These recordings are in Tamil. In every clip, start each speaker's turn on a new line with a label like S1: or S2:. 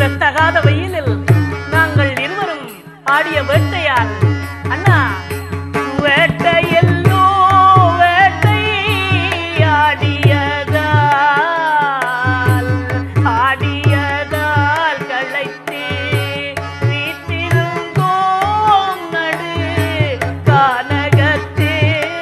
S1: இந்த தகாத வெயிலில் நாங்கள் இருவரும் ஆடிய வேட்டையால் அண்ணா வேட்டையெல்லோ வேட்டை ஆடியதால் ஆடியதால் களைத்தே வீட்டிருந்தோம் நடு கானகத்தே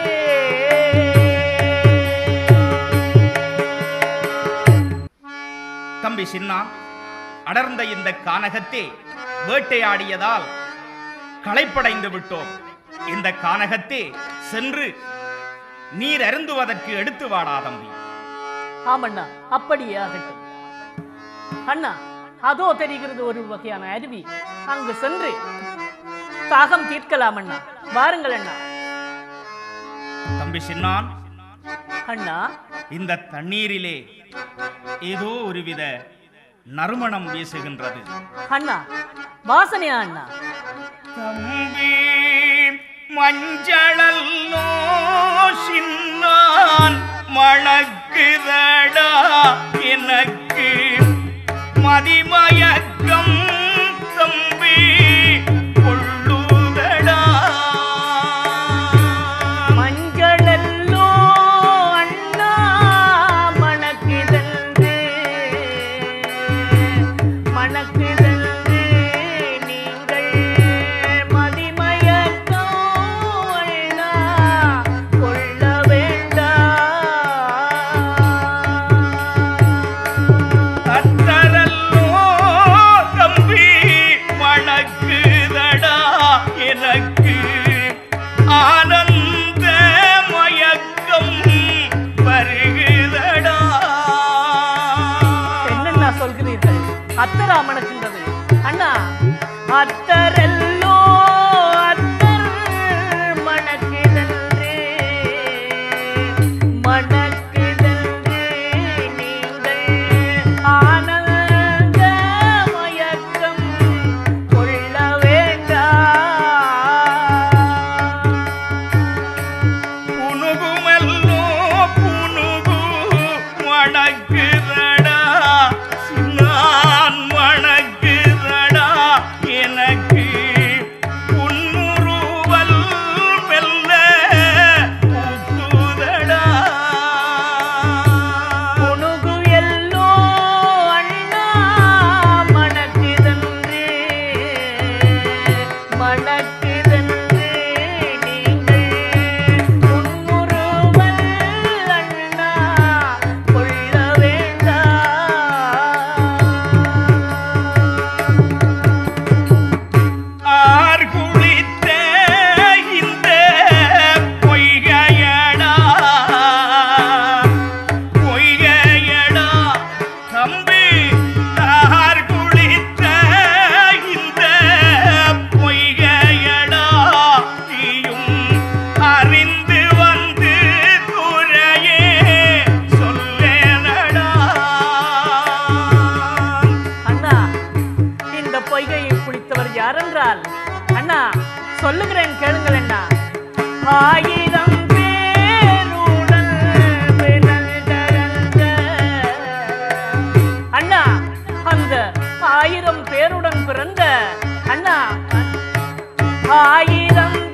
S2: தம்பி சின்னா அடர்ந்த இந்த கானகத்தே வேட்டையாடியதால் களைப்படைந்து விட்டோம் இந்த கானகத்தே சென்று நீர் அருந்துவதற்கு எடுத்து வாடா தம்பி
S1: ஆமண்ணா அப்படியே ஆகட்டும் அண்ணா அதோ தெரிகிறது ஒரு வகையான அருவி அங்கு சென்று தாகம் தீர்க்கலாம் அண்ணா வாருங்கள் அண்ணா
S2: தம்பி சின்னான்
S1: அண்ணா
S2: இந்த தண்ணீரிலே ஏதோ ஒருவித நறுமணம் வீசுகின்றது
S1: அண்ணா வாசனையா அண்ணா
S2: தம்பி மஞ்சளல்லோ சின்னான் மணக்குதடா எனக்கு மதிமயக்கம் தம்பி கொள்ளுதடா
S1: மஞ்சளெல்லோ அண்ணா மணக்குதென்று மணக்குதென்று நீங்கள் மதிமயக்கம் அண்ணா கொள்ள வேண்டாம்
S2: அத்தரல்லோ தம்பி மணக்குதடா எனக்கு ஆனந்த மயக்கம் வருகுதடா
S1: என்னென்ன சொல்கிறீர்கள் அத்தரா மணக்கின்றது அண்ணா அத்தரெல்லோ அத்தர் மணக்குதென்று மணக்குதென்று நீங்கள் ஆனந்த மயக்கம் கொள்ள வேண்டாம்
S2: புனுகுமல்லோ புனுகு மணக்குதடா நான் மணக்குதடா எனக்கு புன்முறுவல் மெல்ல பூக்குதடா
S1: புனுகு எல்லோ அண்ணா மணக்குதென்று மணக்குதென்று நீங்கள் முன்முறுவல் அண்ணா கொள்ள வேண்டாம்
S2: ஆர் குளித்த இந்த பொய்கையடா பொய்கையடா தம்பி ஆர் குளித்த இந்த பொய்கையடா நீயும் அறிந்து வந்து துறையே சொல்லேனடா
S1: அண்ணா இந்த பொய்கையை குளித்தவர் யாரென்றால் அண்ணா சொல்லுகிறேன் கேளுங்கள் அண்ணா ஆயிரம் பேருடன் பிறந்தழந்த அண்ணா அந்த ஆயிரம் பேருடன் பிறந்த அண்ணா ஆயிரம்